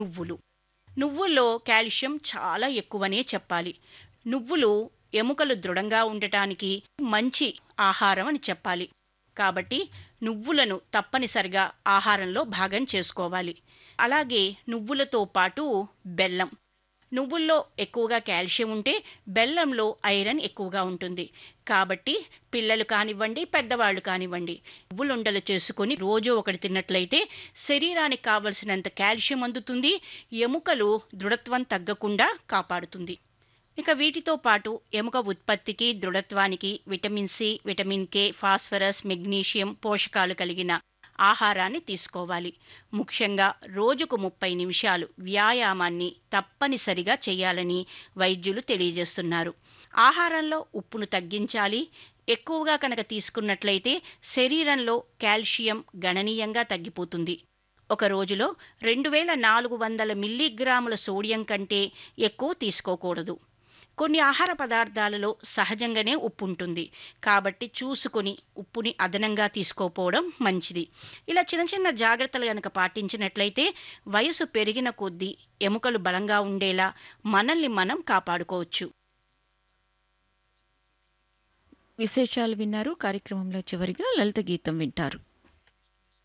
నువ్వులు నువ్వుల్లో కాల్షియం చాలా ఎక్కువనే చెప్పాలి నువ్వులు ఎముకలు దృఢంగా ఉండటానికి మంచి ఆహారం అని చెప్పాలి కాబట్టి నువ్వులను తప్పనిసరిగా ఆహారంలో భాగం చేసుకోవాలి అలాగే నువ్వులతో పాటు బెల్లం నువ్వుల్లో ఎక్కువగా కాల్షియం ఉంటే బెల్లంలో ఐరన్ ఎక్కువగా ఉంటుంది కాబట్టి పిల్లలు కానివ్వండి పెద్దవాళ్ళు కానివ్వండి నువ్వులుండలు చేసుకొని రోజు ఒకటి తిన్నట్లయితే శరీరానికి కావలసినంత కాల్షియం అందుతుంది ఎముకలు దృఢత్వం తగ్గకుండా కాపాడుతుంది ఇక వీటితో పాటు ఎముక ఉత్పత్తికి దృఢత్వానికి vitamin C vitamin K phosphorus magnesium పోషకాలు కలిగిన ఆహారాన్ని తీసుకోవాలి ముఖ్యంగా రోజుకు ముప్పై నిమిషాలు వ్యాయామాన్ని తప్పనిసరిగా చేయాలని వైద్యులు తెలియజేస్తున్నారు ఆహారంలో ఉప్పును తగ్గించాలి ఎక్కువగా కనుక తీసుకున్నట్లయితే శరీరంలో కాల్షియం గణనీయంగా తగ్గిపోతుంది ఒక రోజులో రెండు వేల నాలుగు వందల మిల్లీగ్రాముల సోడియం కంటే ఎక్కువ తీసుకోకూడదు కొన్ని ఆహార పదార్థాలలో సహజంగానే ఉప్పు ఉంటుంది కాబట్టి చూసుకొని ఉప్పుని అదనంగా తీసుకోపోవడం మంచిది ఇలా చిన్న చిన్న జాగ్రత్తలు కనుక పాటించినట్లయితే వయసు పెరిగిన కొద్దీ ఎముకలు బలంగా ఉండేలా మనల్ని మనం కాపాడుకోవచ్చు విశేషాలు విన్నారు కార్యక్రమంలో చివరిగా లలిత గీతం వింటారు